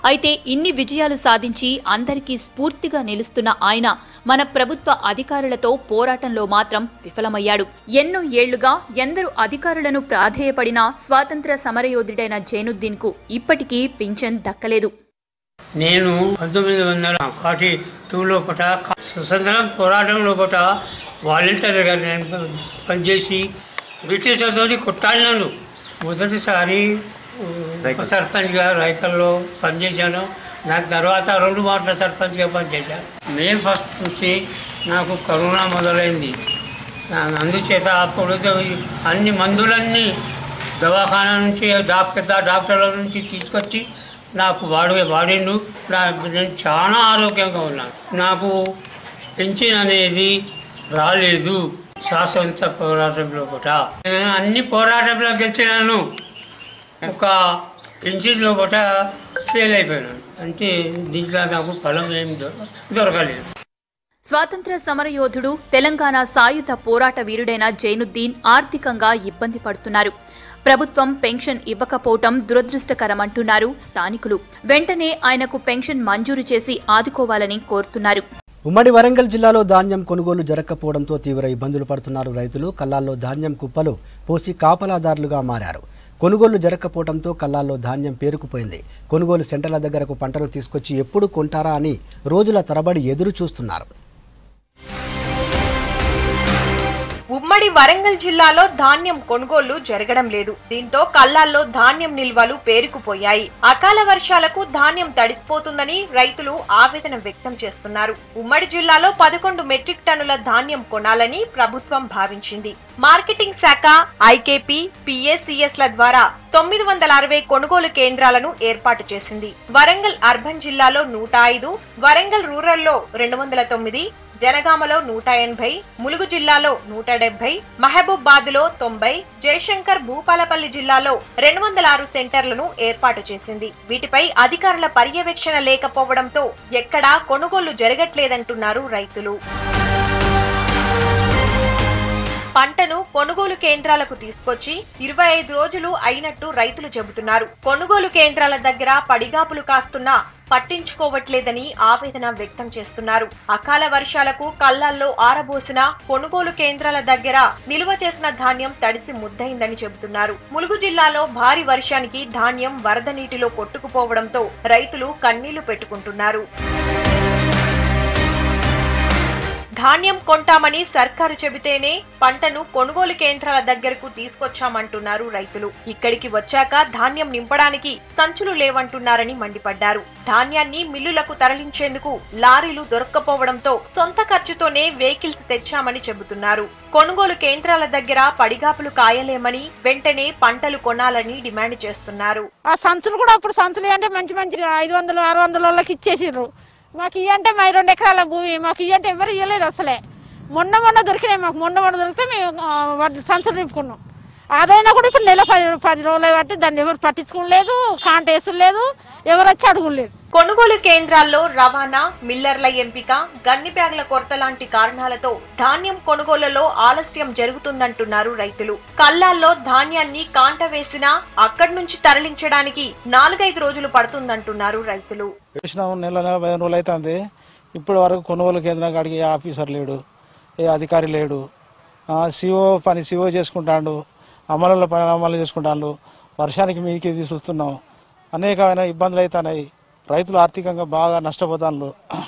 [SPEAKER 16] అయితే ఇన్ని విజయాలు సాధించి అందరికీ స్ఫూర్తిగా నిలుస్తున్న ఆయన మన ప్రభుత్వ అధికారులతో పోరాటంలో మాత్రం విఫలమయ్యాడు ఎన్నో ఏళ్లుగా ఎందరు అధికారులను ప్రాధేయపడినా స్వాతంత్ర సమరయోధుడైన జైనుద్దీన్ కు ఇప్పటికీ పింఛన్ దక్కలేదు
[SPEAKER 18] నేను పంతొమ్మిది వందల ఫార్టీ టూ లోపల స్వతంత్రం పోరాటం లోపల వాలంటీర్గా నేను పనిచేసి బ్రిటిషర్తో కొట్టాడినాను మొదటిసారి ఉప సర్పంచ్గా రైకల్లో పనిచేశాను దాని తర్వాత రెండు మాటల సర్పంచ్గా పనిచేశాను మే ఫస్ట్ నుంచి నాకు కరోనా మొదలైంది నా- అందుచేత అప్పుడు అన్ని మందులన్నీ దవాఖానా నుంచి డా- పెద్ద డాక్టర్ల నుంచి తీసుకొచ్చి నాకు వాడి వాడిండు నా- నేను చాలా ఆరోగ్యంగా ఉన్నాను నాకు పెన్షన్ అనేది రాలేదు స్వాతంత్ర పోరాటంలో కూడా నేను అన్ని పోరాటంలో గెలిచినాను ఒక పెన్షన్ లోపల ఫెయిల్ అయిపోయినాను అంటే దీంట్లో నాకు ఫలం ఏం దొర- దొరకలేదు
[SPEAKER 16] స్వాతంత్ర సమరయోధుడు తెలంగాణ సాయుధ పోరాట వీరుడైన జైనుద్దీన్ ఆర్థికంగా ఇబ్బంది పడుతున్నారు ప్రభుత్వం పెన్షన్ ఇవ్వకపోవటం దురదృష్టకరమంటున్నారు స్థానికులు వెంటనే ఆయనకు పెన్షన్ మంజూరు చేసి ఆదుకోవాలని కోరుతున్నారు
[SPEAKER 1] ఉమ్మడి వరంగల్ జిల్లాలో ధాన్యం కొనుగోలు జరగకపోవడంతో తీవ్ర ఇబ్బందులు పడుతున్నారు రైతులు కల్లాల్లో ధాన్యం కుప్పలు పోసి కాపలాదారులుగా మారారు కొనుగోలు జరగకపోవడంతో కల్లాల్లో ధాన్యం పేరుకుపోయింది కొనుగోలు సెంటర్ల దగ్గరకు పంటను తీసుకొచ్చి ఎప్పుడు కొంటారా అని రోజుల తరబడి ఎదురు చూస్తున్నారు
[SPEAKER 19] ఉమ్మడి వరంగల్ జిల్లాలో ధాన్యం కొనుగోళ్లు జరగడం లేదు దీంతో కల్లాల్లో ధాన్యం నిల్వలు పేరుకుపోయాయి అకాల వర్షాలకు ధాన్యం తడిసిపోతుందని రైతులు ఆవేదన వ్యక్తం చేస్తున్నారు ఉమ్మడి జిల్లాలో పదకొండు మెట్రిక్ టన్నుల ధాన్యం కొనాలని ప్రభుత్వం భావించింది మార్కెటింగ్ శాఖ ఐకేపీ పిఏసిఎస్ ల ద్వారా తొమ్మిది వందల అరవై కొనుగోలు కేంద్రాలను ఏర్పాటు చేసింది వరంగల్ అర్బన్ జిల్లాలో నూట ఐదు వరంగల్ రూరల్లో రెండు వందల తొమ్మిది జనగామలో నూట ఎనభై ములుగు జిల్లాలో నూట డెబ్బై మహబూబాద్ లో తొంభై జయశంకర్ భూపాలపల్లి జిల్లాలో రెండు వందల ఆరు సెంటర్లను ఏర్పాటు చేసింది వీటిపై అధికారుల పర్యవేక్షణ లేకపోవడంతో ఎక్కడా కొనుగోళ్లు జరగట్లేదంటున్నారు రైతులు పంటను కొనుగోలు కేంద్రాలకు తీసుకొచ్చి ఇరవై ఐదు రోజులు అయినట్టు రైతులు చెబుతున్నారు కొనుగోలు కేంద్రాల దగ్గర పడిగాపులు కాస్తున్నా పట్టించుకోవట్లేదని ఆవేదన వ్యక్తం చేస్తున్నారు అకాల వర్షాలకు కళ్ళాల్లో ఆరబోసిన కొనుగోలు కేంద్రాల దగ్గర నిల్వ చేసిన ధాన్యం తడిసి ముద్దయిందని చెబుతున్నారు ములుగు జిల్లాలో భారీ వర్షానికి ధాన్యం వరద నీటిలో కొట్టుకుపోవడంతో రైతులు కన్నీళ్లు పెట్టుకుంటున్నారు ధాన్యం కొంటామని సర్కారు చెబితేనే పంటను కొనుగోలు కేంద్రాల దగ్గరకు తీసుకొచ్చామంటున్నారు రైతులు ఇక్కడికి వచ్చాక ధాన్యం నింపడానికి సంచులు లేవంటున్నారని మండిపడ్డారు ధాన్యాన్ని మిల్లులకు తరలించేందుకు లారీలు దొరక్కపోవడంతో సొంత ఖర్చుతోనే వెహికల్స్ తెచ్చామని చెబుతున్నారు కొనుగోలు కేంద్రాల దగ్గర పడిగాపులు కాయలేమని వెంటనే పంటలు కొనాలని డిమాండ్ చేస్తున్నారు
[SPEAKER 5] ఆ సంచులు కూడా అప్పుడు సంచులు అంటే మంచి మంచి ఐదు వందలు ఆరు వందల వాళ్ళకి ఇచ్చేసిర్రు మాకు ఇవ్వంటే మా రెండు ఎకరాల భూమి మాకు ఇవ్వంటే ఎవరు ఇవ్వలేదు అసలే మొన్న మొన్న దొరికినాయి మాకు మొన్న మొన్న దొరికితే మేము ఆ, వాటిని సంచులు నింపుకున్నాం అదైనా కూడా ఇప్పుడు నెల పది పది రోజులు బట్టి దాన్ని ఎవరు పట్టించుకోలేదు కాంటేసులు లేదు ఎవరు వచ్చి అడుగులేదు
[SPEAKER 19] కొనుగోలు కేంద్రాల్లో రవాణా మిల్లర్ల ఎంపిక గన్ని బ్యాగుల కొరత లాంటి కారణాలతో ధాన్యం కొనుగోలులో ఆలస్యం జరుగుతుందంటున్నారు రైతులు కల్లాల్లో ధాన్యాన్ని కాంట వేసినా అక్కడి నుంచి తరలించడానికి నాలుగైదు రోజులు పడుతుందంటున్నారు రైతులు
[SPEAKER 20] వేసినాము నెల నెల పదిహేను రోజులు అవుతుంది ఇప్పటి వరకు కొనుగోలు కేంద్రం కాడికి ఏ ఆఫీసర్ లేడు ఏ అధికారి లేడు సిఓ పని సిఓ చేసుకుంటాడు అమలుల పని అమలు చేసుకుంటాడు వర్షానికి మీదకి ఇది చూస్తున్నాం అనేకమైన ఇబ్బందులు అవుతున్నాయి రైతులు ఆర్థికంగా బాగా నష్టపోతాను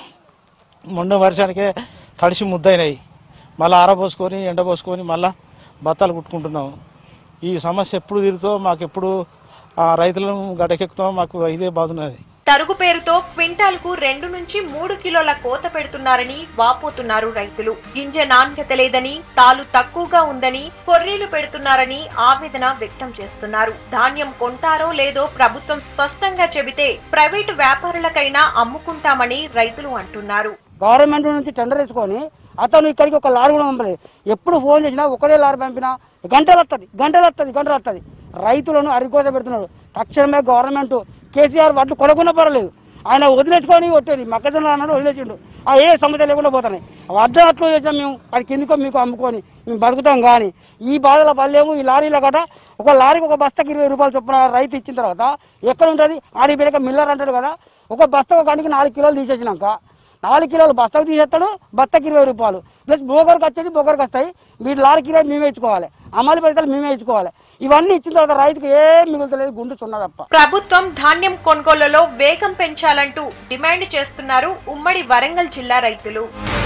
[SPEAKER 20] మొన్న వర్షానికే తడిసి ముద్దయినాయి మళ్ళీ ఆరబోసుకొని ఎండబోసుకొని మళ్ళీ బత్తాలు కుట్టుకుంటున్నాం ఈ సమస్య ఎప్పుడు తీరుతో మాకు ఎప్పుడు ఆ, రైతులను గడకెక్కుతాం మాకు ఇదే బాధున్నది
[SPEAKER 19] తరుగు పేరుతో క్వింటాల్ కు రెండు నుంచి మూడు కిలోల కోత పెడుతున్నారని వాపోతున్నారు రైతులు గింజ నాణ్యత లేదని తాలు తక్కువగా ఉందని కొర్రీలు పెడుతున్నారని ఆవేదన వ్యక్తం చేస్తున్నారు ధాన్యం కొంటారో లేదో ప్రభుత్వం స్పష్టంగా చెబితే ప్రైవేటు వ్యాపారులకైనా అమ్ముకుంటామని రైతులు అంటున్నారు
[SPEAKER 21] గవర్నమెంట్ నుంచి టెండర్ వేసుకొని అతను ఇక్కడికి ఒక లారీ కూడా పంపలేదు ఎప్పుడు ఫోన్ చేసినా ఒకటే లారీ పంపినా గంటలు వస్తుంది గంటలు వస్తుంది గంటలు వస్తుంది రైతులను అరికోత పెడుతున్నాడు తక్షణమే గవర్నమెంట్ కేసీఆర్ వడ్లు కొనకుండా పర్వాలేదు ఆయన వదిలేసుకొని కొట్టేది మొక్కజొన్న అన్నాడు వదిలేసిండు ఆ ఏ సమస్య లేకుండా పోతున్నాయి వడ్లు అట్లు చేసాం మేము అది కిందికో మీకు అమ్ముకొని మేము బతుకుతాం కానీ ఈ బాధల పడలేము ఈ లారీల గట ఒక లారీకి ఒక బస్తాకి ఇరవై రూపాయలు చొప్పున రైతు ఇచ్చిన తర్వాత ఎక్కడ ఉంటుంది ఆడి పెరక మిల్లర్ అంటాడు కదా ఒక బస్తా ఒక గంటకి నాలుగు కిలోలు తీసేసినాక నాలుగు కిలోలు బస్తాకు తీసేస్తాడు బస్తాకి ఇరవై రూపాయలు ప్లస్ బోగర్కి వచ్చేది బోగర్కి వస్తాయి వీటి లారీ కిలో మేమే ఇచ్చుకోవాలి అమలు పెడతారు మేమే ఇచ్చుకోవాలి ఇవన్నీ ఇచ్చిన తర్వాత రైతుకు ఏం మిగులుతలేదు గుండు సున్నా తప్ప
[SPEAKER 19] ప్రభుత్వం ధాన్యం కొనుగోలులో వేగం పెంచాలంటూ డిమాండ్ చేస్తున్నారు ఉమ్మడి వరంగల్ జిల్లా రైతులు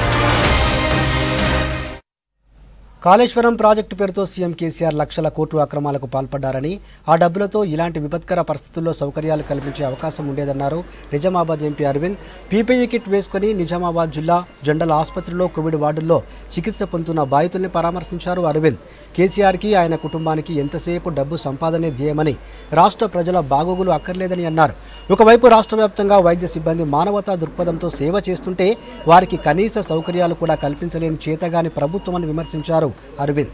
[SPEAKER 1] కాళేశ్వరం ప్రాజెక్టు పేరుతో సీఎం కేసీఆర్ లక్షల కోట్లు అక్రమాలకు పాల్పడ్డారని ఆ డబ్బులతో ఇలాంటి విపత్కర పరిస్థితుల్లో సౌకర్యాలు కల్పించే అవకాశం ఉండేదన్నారు Nizamabad MP Arvind PPE kit వేసుకుని నిజామాబాద్ జిల్లా జండల ఆసుపత్రిలో కోవిడ్ వార్డుల్లో చికిత్స పొందుతున్న బాధితుల్ని పరామర్శించారు అరవింద్ కేసీఆర్కి ఆయన కుటుంబానికి ఎంతసేపు డబ్బు సంపాదనే ధ్యేయమని రాష్ట్ర ప్రజల బాగోగులు అక్కర్లేదని అన్నారు ఒకవైపు రాష్ట్ర వ్యాప్తంగా వైద్య సిబ్బంది మానవతా దృక్పథంతో సేవ చేస్తుంటే వారికి కనీస సౌకర్యాలు కూడా కల్పించలేని చేతగాని ప్రభుత్వమని విమర్శించారు అరవింద్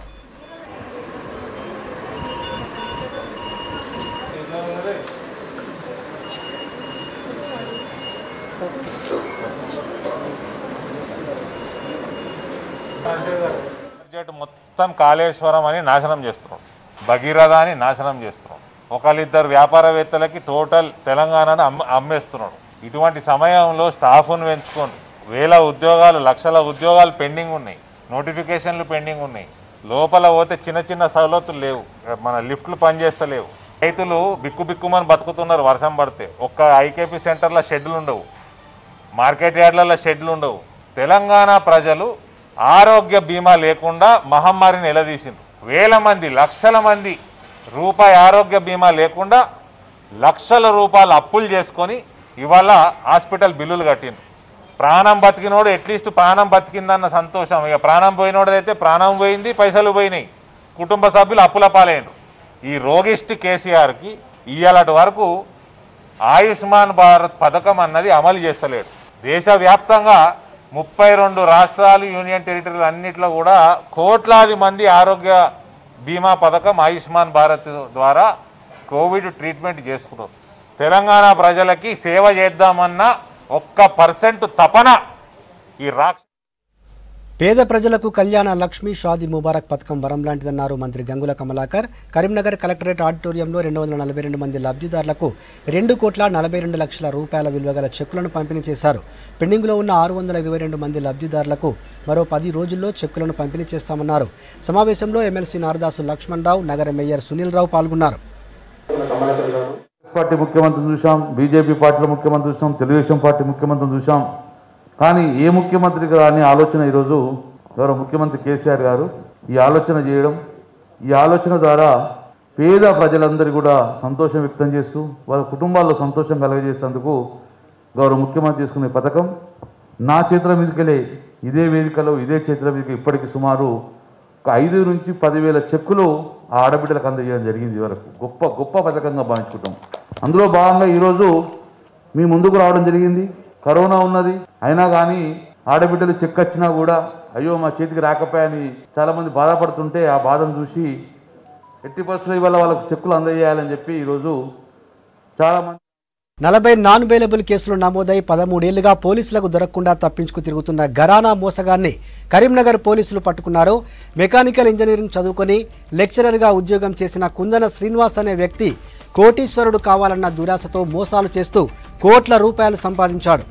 [SPEAKER 3] బడ్జెట్ మొత్తం కాళేశ్వరం అని నాశనం చేస్తున్నాం భగీరథ అని నాశనం చేస్తున్నాం ఒకళ్ళిద్దరు వ్యాపారవేత్తలకి టోటల్ తెలంగాణను అమ్మ అమ్మేస్తున్నాడు ఇటువంటి సమయంలో స్టాఫ్ను పెంచుకొని వేల ఉద్యోగాలు లక్షల ఉద్యోగాలు పెండింగ్ ఉన్నాయి నోటిఫికేషన్లు పెండింగ్ ఉన్నాయి లోపల పోతే చిన్న చిన్న సవలతులు లేవు మన లిఫ్ట్లు పనిచేస్తలేవు రైతులు బిక్కు బిక్కుమని బతుకుతున్నారు వర్షం పడితే ఒక్క ఐకేపీ సెంటర్లో షెడ్లు ఉండవు మార్కెట్ యార్డ్లలో షెడ్లు ఉండవు తెలంగాణ ప్రజలు ఆరోగ్య బీమా లేకుండా మహమ్మారిని నిలదీసిండ్రు వేల మంది లక్షల మంది రూపాయి ఆరోగ్య బీమా లేకుండా లక్షల రూపాయలు అప్పులు చేసుకొని ఇవాళ హాస్పిటల్ బిల్లులు కట్టిండ్రు ప్రాణం బతికినోడు అట్లీస్ట్ ప్రాణం బతికిందన్న సంతోషం ఇక ప్రాణం పోయినోడైతే ప్రాణం పోయింది పైసలు పోయినాయి కుటుంబ సభ్యులు అప్పుల పాలైండ్రు ఈ రోగిష్టి కేసీఆర్కి ఇవాళటి వరకు ఆయుష్మాన్ భారత్ పథకం అన్నది అమలు చేస్తలేడు దేశవ్యాప్తంగా ముప్పై రెండు రాష్ట్రాలు యూనియన్ టెరిటరీలు అన్నిట్లో కూడా కోట్లాది మంది ఆరోగ్య బీమా పథకం ఆయుష్మాన్ భారత్ ద్వారా కోవిడ్ ట్రీట్మెంట్ చేసుకున్నారు తెలంగాణ ప్రజలకి సేవ చేద్దామన్న ఒక్క పర్సెంట్ తపన ఈ రాక్ష
[SPEAKER 1] పేద ప్రజలకు కళ్యాణ లక్ష్మి షాది ముబారక్ పథకం వరం లాంటిదన్నారు మంత్రి గంగుల కమలాకర్ కరీంనగర్ కలెక్టరేట్ ఆడిటోరియంలో రెండు వందల నలభై రెండు మంది లబ్ధిదారులకు రెండు కోట్ల నలభై రెండు లక్షల రూపాయల విలువ గల చెక్కులను పంపిణీ చేశారు పెండింగ్లో ఉన్న ఆరు వందల ఇరవై రెండు మంది లబ్ధిదారులకు మరో పది రోజుల్లో చెక్కులను పంపిణీ చేస్తామన్నారు సమావేశంలో ఎమ్మెల్సీ నారదాసు లక్ష్మణ్ రావు నగర మేయర్ సునీల్ రావు పాల్గొన్నారు
[SPEAKER 22] పార్టీ ముఖ్యమంత్రిని చూసాం బీజేపీ పార్టీలో ముఖ్యమంత్రి చూసాం తెలుగుదేశం పార్టీ ముఖ్యమంత్రిని చూసాం కానీ ఏ ముఖ్యమంత్రికి రాని ఆలోచన ఈరోజు గౌరవ ముఖ్యమంత్రి కేసీఆర్ గారు ఈ ఆలోచన చేయడం ఈ ఆలోచన ద్వారా పేద ప్రజలందరూ కూడా సంతోషం వ్యక్తం చేస్తూ వాళ్ళ కుటుంబాల్లో సంతోషం కలగజేసేందుకు గౌరవ ముఖ్యమంత్రి తీసుకునే పథకం నా చేతుల మీదకెళ్ళే ఇదే వేదికలో ఇదే చేతుల మీదకి ఇప్పటికి సుమారు ఒక ఐదు నుంచి పదివేల చెక్కులు ఆ ఆడబిడ్డలకు అందజేయడం జరిగింది వరకు గొప్ప గొప్ప పథకంగా భావించుకుంటాం అందులో భాగంగా ఈరోజు మీ ముందుకు రావడం జరిగింది కరోనా ఉన్నది అయినా కానీ ఆడబిడ్డలు చెక్ వచ్చినా కూడా అయ్యో మా చేతికి రాకపోయాని చాలా మంది బాధపడుతుంటే ఆ బాధను చూసి ఎట్టి పరిస్థితుల్లో ఇవాళ వాళ్ళకు చెక్కులు అందజేయాలని చెప్పి ఈరోజు చాలా మంది
[SPEAKER 1] నలభై నాన్ బెయిలబుల్ కేసులు నమోదై పదమూడేళ్లుగా పోలీసులకు దొరకకుండా తప్పించుకు తిరుగుతున్న గరానా మోసగాన్ని కరీంనగర్ పోలీసులు పట్టుకున్నారు మెకానికల్ ఇంజనీరింగ్ చదువుకొని లెక్చరర్గా ఉద్యోగం చేసిన కుందన శ్రీనివాస్ అనే వ్యక్తి కోటీశ్వరుడు కావాలన్న దురాశతో మోసాలు చేస్తూ కోట్ల రూపాయలు సంపాదించాడు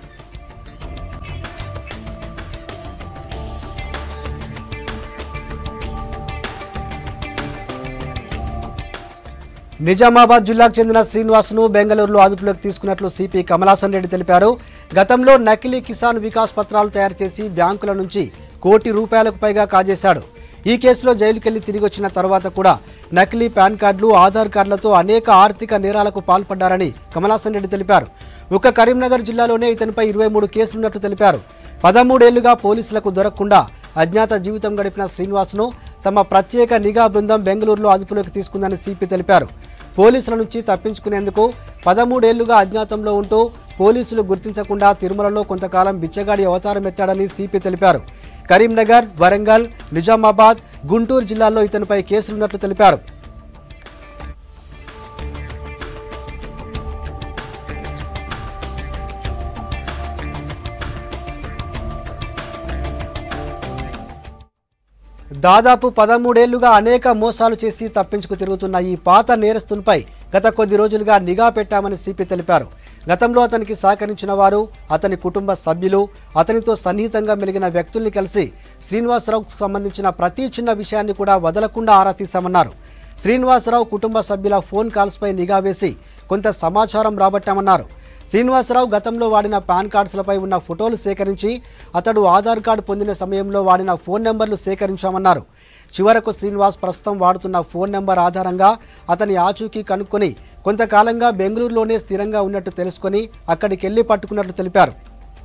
[SPEAKER 1] నిజామాబాద్ జిల్లాకు చెందిన శ్రీనివాస్ను బెంగళూరులో అదుపులోకి తీసుకున్నట్లు సిపి కమలాసన్ రెడ్డి తెలిపారు గతంలో నకిలీ కిసాన్ వికాస్ పత్రాలు తయారు చేసి బ్యాంకుల నుంచి కోటి రూపాయలకు పైగా కాజేశాడు ఈ కేసులో జైలుకెళ్లి తిరిగి వచ్చిన తర్వాత కూడా నకిలీ పాన్ కార్డులు ఆధార్ కార్డులతో అనేక ఆర్థిక నేరాలకు పాల్పడ్డారని కమలాసన్ రెడ్డి తెలిపారు ఒక కరీంనగర్ జిల్లాలోనే ఇతనిపై ఇరవై మూడు కేసులున్నట్లు తెలిపారు పదమూడేళ్లుగా పోలీసులకు దొరకకుండా అజ్ఞాత జీవితం గడిపిన శ్రీనివాస్ను తమ ప్రత్యేక నిఘా బృందం బెంగళూరులో అదుపులోకి తీసుకుందని సిపి తెలిపారు పోలీసుల నుంచి తప్పించుకునేందుకు పదమూడేళ్లుగా అజ్ఞాతంలో ఉంటూ పోలీసులు గుర్తించకుండా తిరుమలలో కొంతకాలం బిచ్చగాడి అవతారం ఎత్తాడని సిపి తెలిపారు కరీంనగర్ వరంగల్ నిజామాబాద్ గుంటూరు జిల్లాల్లో ఇతనిపై కేసులున్నట్లు తెలిపారు దాదాపు పదమూడేళ్లుగా అనేక మోసాలు చేసి తప్పించుకు తిరుగుతున్న ఈ పాత నేరస్తునిపై గత కొద్ది రోజులుగా నిఘా పెట్టామని సిపి తెలిపారు గతంలో అతనికి సహకరించిన వారు అతని కుటుంబ సభ్యులు అతనితో సన్నిహితంగా మెలిగిన వ్యక్తుల్ని కలిసి శ్రీనివాసరావుకు సంబంధించిన ప్రతి చిన్న విషయాన్ని కూడా వదలకుండా ఆరా తీశామన్నారు శ్రీనివాసరావు కుటుంబ సభ్యుల ఫోన్ కాల్స్పై నిఘా వేసి కొంత సమాచారం రాబట్టామన్నారు శ్రీనివాసరావు గతంలో వాడిన పాన్ కార్డ్స్లపై ఉన్న ఫోటోలు సేకరించి అతడు ఆధార్ కార్డు పొందిన సమయంలో వాడిన ఫోన్ నెంబర్లు సేకరించామన్నారు చివరకు శ్రీనివాస్ ప్రస్తుతం వాడుతున్న ఫోన్ నెంబర్ ఆధారంగా అతని ఆచూకీ కనుక్కొని కొంతకాలంగా బెంగళూరులోనే స్థిరంగా ఉన్నట్టు తెలుసుకొని అక్కడికి వెళ్లి పట్టుకున్నట్లు తెలిపారు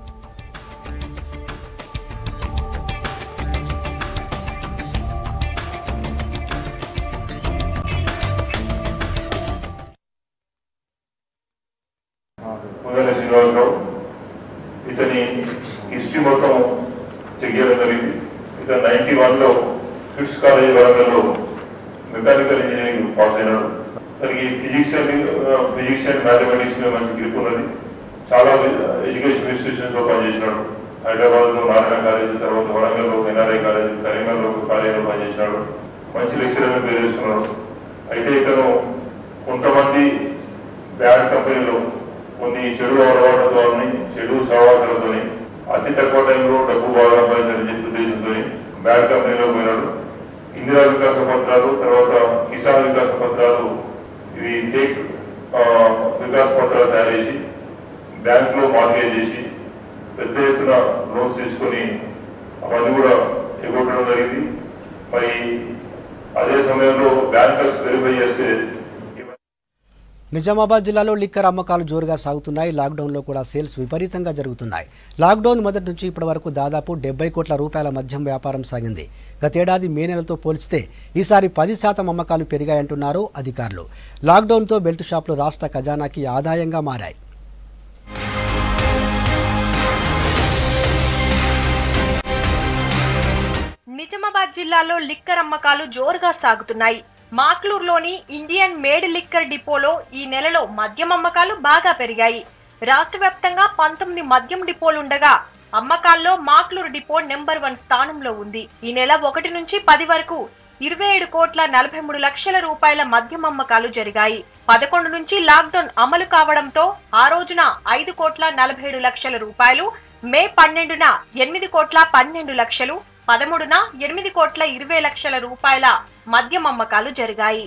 [SPEAKER 4] పొందిన శ్రీనివాసరావు ఇతని హిస్టరీ మొత్తం చెక్ చేయడం జరిగింది ఇతను నైన్టీ వన్లో ఫిట్స్ కాలేజ్ వరంగల్లో మెకానికల్ ఇంజనీరింగ్ పాస్ అయినాడు తనకి physics and physics and mathematics మీద మంచి గ్రిప్ ఉన్నది చాలా ఎడ్యుకేషన్ ఇన్స్టిట్యూషన్స్ లో పనిచేసినాడు హైదరాబాద్ లో నారాయణ కాలేజ్ తర్వాత వరంగల్లో ఎన్ఆర్ఐ కాలేజ్ కరీంనగర్లో ఒక కాలేజీలో పనిచేసినాడు మంచి లెక్చరర్ పేరు చేసుకున్నాడు అయితే ఇతను కొంతమంది బ్యాడ్ కంపెనీలో కొన్ని చెడు అలవాట్లతో చెడు సహవాసాలతో అతి తక్కువ టైంలో డబ్బు బాగా సంపాదించాలని చెప్పి ఉద్దేశంతో బ్యాడ్ కంపెనీలో పోయినాడు ఇందిరా వికాస పత్రాలు తర్వాత కిసాన్ వికాస పత్రాలు ఇవి ఫేక్ వికాస పత్రాలు తయారు చేసి బ్యాంక్ లో మార్గేజ్ చేసి పెద్ద ఎత్తున లోన్స్ తీసుకొని అవన్నీ కూడా ఎగ్గొట్టడం జరిగింది మరి అదే సమయంలో బ్యాంకర్స్ వెరిఫై చేస్తే
[SPEAKER 1] నిజామాబాద్ జిల్లాలో లిక్కర్ అమ్మకాలు జోరుగా సాగుతున్నాయి లాక్డౌన్లో కూడా సేల్స్ విపరీతంగా జరుగుతున్నాయి లాక్డౌన్ మొదటి నుంచి ఇప్పటి వరకు దాదాపు డెబ్బై కోట్ల రూపాయల మద్యం వ్యాపారం సాగింది గతేడాది మే నెలతో పోల్చితే ఈసారి పది శాతం అమ్మకాలు పెరిగాయంటున్నారు అధికారులు లాక్డౌన్తో బెల్ట్ షాపులు రాష్ట్ర ఖజానాకి ఆదాయంగా మారాయి
[SPEAKER 19] నిజామాబాద్ జిల్లాలో లిక్కర్ అమ్మకాలు జోరుగా సాగుతున్నాయి మాక్లూరులోని ఇండియన్ మేడ్ లిక్కర్ డిపోలో ఈ నెలలో మద్యం అమ్మకాలు బాగా పెరిగాయి రాష్ట్ర వ్యాప్తంగా పంతొమ్మిది మద్యం డిపోలుండగా అమ్మకాల్లో మాక్లూరు డిపో నెంబర్ వన్ స్థానంలో ఉంది ఈ నెల ఒకటి నుంచి పది వరకు ఇరవై ఏడు కోట్ల నలభై మూడు లక్షల రూపాయల మద్యం అమ్మకాలు జరిగాయి పదకొండు నుంచి లాక్డౌన్ అమలు కావడంతో ఆ రోజున ఐదు కోట్ల నలభై ఏడు లక్షల రూపాయలు మే పన్నెండున ఎనిమిది కోట్ల పన్నెండు లక్షలు పదమూడున ఎనిమిది కోట్ల ఇరవై లక్షల రూపాయల మద్యం అమ్మకాలు జరిగాయి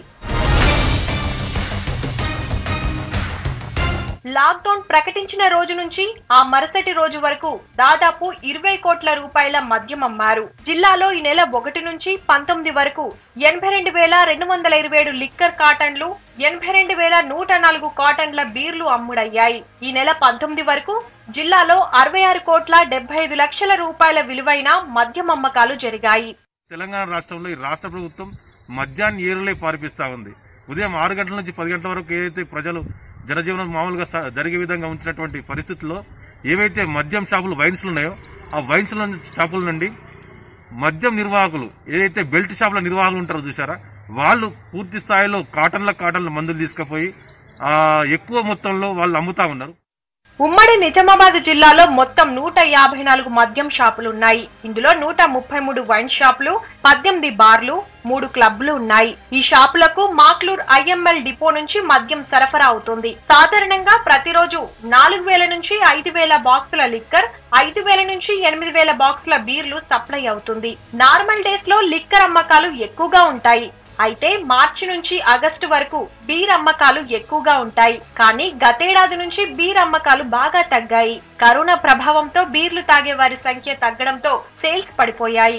[SPEAKER 19] లాక్డౌన్ ప్రకటించిన రోజు నుంచి ఆ మరుసటి రోజు వరకు దాదాపు ఇరవై కోట్ల రూపాయల మద్యం అమ్మారు జిల్లాలో ఈ నెల ఒకటి నుంచి పంతొమ్మిది వరకు ఎనభై రెండు వేల రెండు వందల ఇరవై ఏడు లిక్కర్ కాటన్లు ఎనభై రెండు వేల నూట నాలుగు కాటన్ల బీర్లు అమ్ముడయ్యాయి ఈ నెల పంతొమ్మిది వరకు జిల్లాలో అరవై ఆరు కోట్ల డెబ్బై ఐదు లక్షల రూపాయల విలువైన మద్యం అమ్మకాలు జరిగాయి
[SPEAKER 3] తెలంగాణ రాష్ట్రంలో ఈ రాష్ట్ర ప్రభుత్వం మద్యాన్ని ఏరులే పారిపిస్తా ఉంది ఉదయం ఆరు గంటల నుంచి పది గంటల వరకు ఏదైతే ప్రజలు జనజీవనం మామూలుగా స- జరిగే విధంగా ఉంచినటువంటి పరిస్థితుల్లో ఏవైతే మద్యం షాపులు వైన్స్లు ఉన్నాయో ఆ వైన్స్ల షాపుల నుండి మద్యం నిర్వాహకులు ఏదైతే బెల్ట్ షాపుల నిర్వాహకులు ఉంటారో చూసారా వాళ్ళు పూర్తి స్థాయిలో కాటన్ల కాటన్ల మందులు తీసుకుపోయి ఆ, ఎక్కువ మొత్తంలో వాళ్ళు అమ్ముతా ఉన్నారు
[SPEAKER 19] ఉమ్మడి నిజామాబాద్ జిల్లాలో మొత్తం నూట యాభై నాలుగు మద్యం షాపులు ఉన్నాయి ఇందులో నూట ముప్పై మూడు వైన్ షాపులు పద్దెనిమిది బార్లు మూడు క్లబ్లు ఉన్నాయి ఈ షాపులకు మాక్లూర్ ఐఎంఎల్ డిపో నుంచి మద్యం సరఫరా అవుతుంది సాధారణంగా ప్రతిరోజు నాలుగు వేల నుంచి ఐదు వేల బాక్సుల లిక్కర్ ఐదు వేల నుంచి ఎనిమిది వేల బాక్సుల బీర్లు సప్లై అవుతుంది నార్మల్ డేస్ లో లిక్కర్ అమ్మకాలు ఎక్కువగా ఉంటాయి అయితే మార్చి నుంచి ఆగస్టు వరకు బీర్ అమ్మకాలు ఎక్కువగా ఉంటాయి కానీ గతేడాది నుంచి బీర్ అమ్మకాలు బాగా తగ్గాయి కరోనా ప్రభావంతో బీర్లు తాగే వారి సంఖ్య తగ్గడంతో సేల్స్ పడిపోయాయి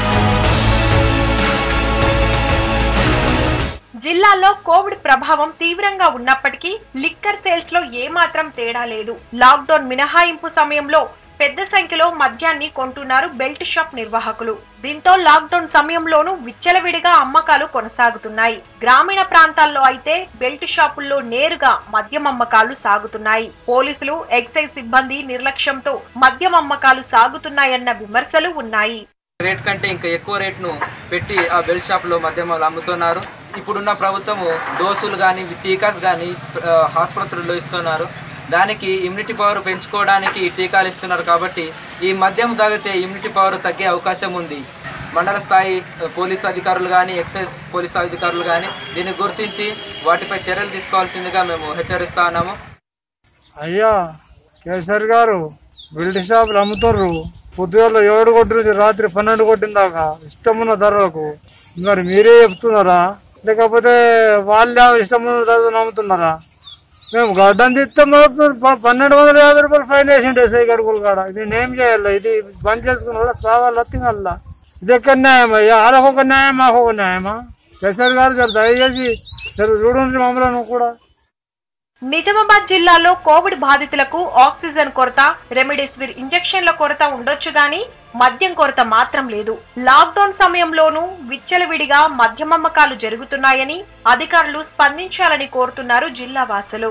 [SPEAKER 19] జిల్లాలో కోవిడ్ ప్రభావం తీవ్రంగా ఉన్నప్పటికీ లిక్కర్ సేల్స్ లో ఏమాత్రం తేడా లేదు లాక్డౌన్ మినహాయింపు సమయంలో పెద్ద సంఖ్యలో మద్యాన్ని కొంటున్నారు బెల్ట్ షాప్ నిర్వాహకులు దీంతో లాక్డౌన్ సమయంలోనూ విచ్చలవిడిగా అమ్మకాలు కొనసాగుతున్నాయి గ్రామీణ ప్రాంతాల్లో అయితే బెల్ట్ షాపుల్లో నేరుగా మద్యం అమ్మకాలు సాగుతున్నాయి పోలీసులు ఎక్సైజ్ సిబ్బంది నిర్లక్ష్యంతో మద్యం అమ్మకాలు సాగుతున్నాయన్న విమర్శలు ఉన్నాయి
[SPEAKER 6] రేట్ కంటే ఇంకా ఎక్కువ రేట్ను పెట్టి ఆ బెల్ట్ షాప్లో మద్యమాలు అమ్ముతున్నారు ఇప్పుడున్న ప్రభుత్వము డోసులు కానీ టీకాస్ కానీ ఆసుపత్రుల్లో ఇస్తున్నారు దానికి ఇమ్యూనిటీ పవర్ పెంచుకోవడానికి టీకాలు ఇస్తున్నారు కాబట్టి ఈ మద్యం తాగితే ఇమ్యూనిటీ పవర్ తగ్గే అవకాశం ఉంది మండల స్థాయి పోలీసు అధికారులు కానీ ఎక్సైజ్ పోలీసు అధికారులు కానీ దీన్ని గుర్తించి వాటిపై చర్యలు తీసుకోవాల్సిందిగా మేము హెచ్చరిస్తా ఉన్నాము
[SPEAKER 20] అయ్యా కేసరి గారు బిల్డ్ షాపులు అమ్ముతారు పొద్దుగాల ఏడు కొట్టిన రాత్రి పన్నెండు కొట్టిన దాకా ఇష్టమున్న ధరలకు మరి మీరే చెప్తున్నారా లేకపోతే వాళ్ళే ఇష్టమున్న ధరలు అమ్ముతున్నారా మేము గడ్డం తీస్తే మాకు ప- పన్నెండు వందల యాభై రూపాయలు ఫైన్ వేసిండే ఎస్ఐ గడుపులు కాడ ఇది నేను చేయాలి ఇది బంద్ చేసుకున్న కూడా సావాలి తినాల ఇది ఎక్కడ న్యాయం అయ్యా వాళ్ళకు ఒక న్యాయం మాకు ఒక న్యాయమా కేసరి గారు జర దయచేసి జర చూడండి మమ్మల్ని కూడా
[SPEAKER 19] నిజామాబాద్ జిల్లాలో కోవిడ్ బాధితులకు ఆక్సిజన్ కొరత రెమిడెసివిర్ ఇంజెక్షన్ల కొరత ఉండొచ్చు గాని మద్యం కొరత మాత్రం లేదు లాక్డౌన్ సమయంలోనూ విచ్చలవిడిగా మద్యం అమ్మకాలు జరుగుతున్నాయని అధికారులు స్పందించాలని కోరుతున్నారు జిల్లా వాసులు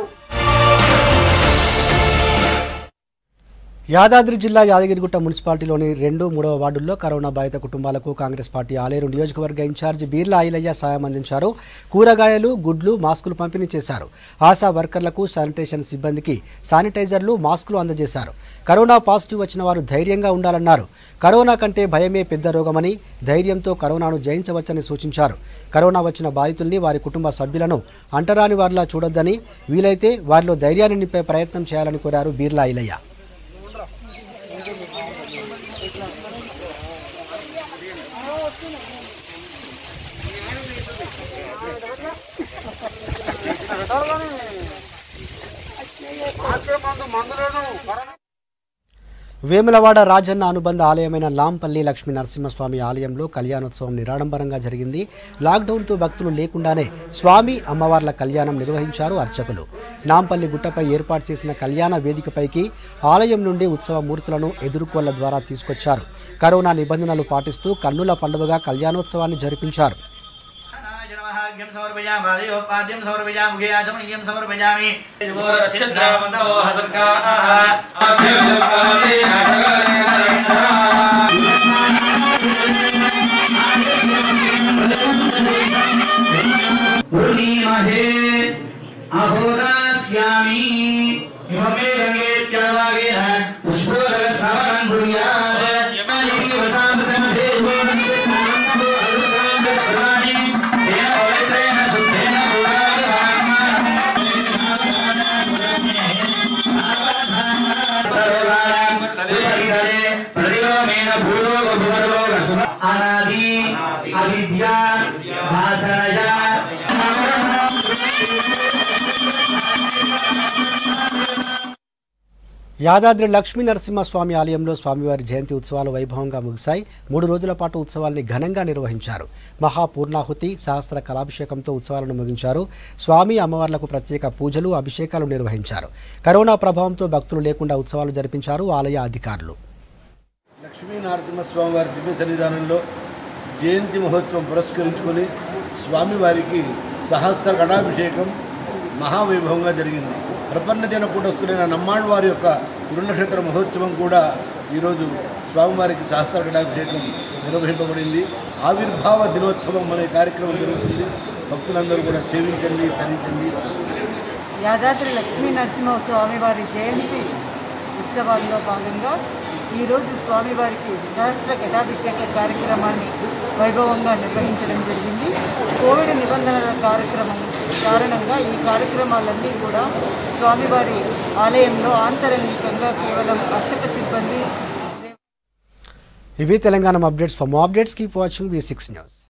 [SPEAKER 1] యాదాద్రి జిల్లా యాదగిరిగుట్ట మున్సిపాలిటీలోని రెండు మూడవ వార్డుల్లో కరోనా బాధిత కుటుంబాలకు కాంగ్రెస్ పార్టీ ఆలేరు నియోజకవర్గ ఇన్ఛార్జి బీర్లా ఐలయ్య సాయం అందించారు కూరగాయలు గుడ్లు మాస్కులు పంపిణీ చేశారు ఆశా వర్కర్లకు శానిటేషన్ సిబ్బందికి శానిటైజర్లు మాస్కులు అందజేశారు కరోనా పాజిటివ్ వచ్చిన వారు ధైర్యంగా ఉండాలన్నారు కరోనా కంటే భయమే పెద్ద రోగమని ధైర్యంతో కరోనాను జయించవచ్చని సూచించారు కరోనా వచ్చిన బాధితుల్ని వారి కుటుంబ సభ్యులను అంటరాని వారిలా చూడొద్దని వీలైతే వారిలో ధైర్యాన్ని నింపే ప్రయత్నం చేయాలని కోరారు బీర్లా ఐలయ్య వేములవాడ రాజన్న అనుబంధ ఆలయమైన లాంపల్లి లక్ష్మీ నరసింహస్వామి ఆలయంలో కళ్యాణోత్సవం నిరాడంబరంగా జరిగింది లాక్డౌన్తో భక్తులు లేకుండానే స్వామి అమ్మవార్ల కళ్యాణం నిర్వహించారు అర్చకులు నాంపల్లి గుట్టపై ఏర్పాటు చేసిన కళ్యాణ వేదికపైకి ఆలయం నుండి ఉత్సవ మూర్తులను ఎదుర్కోళ్ల ద్వారా తీసుకొచ్చారు కరోనా నిబంధనలు పాటిస్తూ కన్నుల పండుగగా కళ్యాణోత్సవాన్ని జరిపించారు
[SPEAKER 11] अर्घ्यं समर्पयामि पाद्यं समर्पयामि मुखे आचमनीयं समर्पयामि द्रावन्तमोह
[SPEAKER 7] पूर्णिमहे अहोरास्यामि इममे रङ्गे प्यावागेन पुष्पोदरसावनं भूयात् यमानि वसां समधे भुवनस्य सर्वाणि तेन पवित्रेण शुद्धेन अनादि अविद्या भासनया
[SPEAKER 1] యాదాద్రి లక్ష్మీ నరసింహస్వామి ఆలయంలో స్వామివారి జయంతి ఉత్సవాలు వైభవంగా ముగిశాయి మూడు రోజుల పాటు ఉత్సవాల్ని ఘనంగా నిర్వహించారు మహాపూర్ణాహుతి సహస్ర కళాభిషేకంతో ఉత్సవాలను ముగించారు స్వామి అమ్మవార్లకు ప్రత్యేక పూజలు అభిషేకాలు నిర్వహించారు కరోనా ప్రభావంతో భక్తులు లేకుండా ఉత్సవాలు జరిపించారు ఆలయ అధికారులు
[SPEAKER 8] లక్ష్మీ నరసింహస్వామి వారి దివ్య సన్నిధానంలో జయంతి మహోత్సవం పురస్కరించుకొని స్వామివారికి సహస్ర గణాభిషేకం మహావైభవంగా జరిగింది ప్రపన్న జన కూటస్థులైన నమ్మాళ్ళ వారి యొక్క తిరునక్షత్ర మహోత్సవం కూడా ఈరోజు స్వామివారికి సహస్ర గణాభిషేకం నిర్వహింపబడింది ఆవిర్భావ దినోత్సవం అనే కార్యక్రమం జరుగుతుంది భక్తులందరూ కూడా సేవించండి తరించండి
[SPEAKER 23] యాదాద్రి లక్ష్మీ నరసింహ స్వామివారి జయంతి ఉత్సవాల్లో భాగంగా ఈరోజు స్వామివారికి సహస్ర ఘటాభిషేక కార్యక్రమాన్ని వైభవంగా నిర్వహించడం జరిగింది కోవిడ్ నిబంధనల కార్యక్రమం కారణంగా ఈ కార్యక్రమాలన్నీ కూడా స్వామివారి ఆలయంలో ఆంతరంగికంగా కేవలం అర్చక సిబ్బంది
[SPEAKER 1] ఇవి Telangana updates for more updates keep watching V six news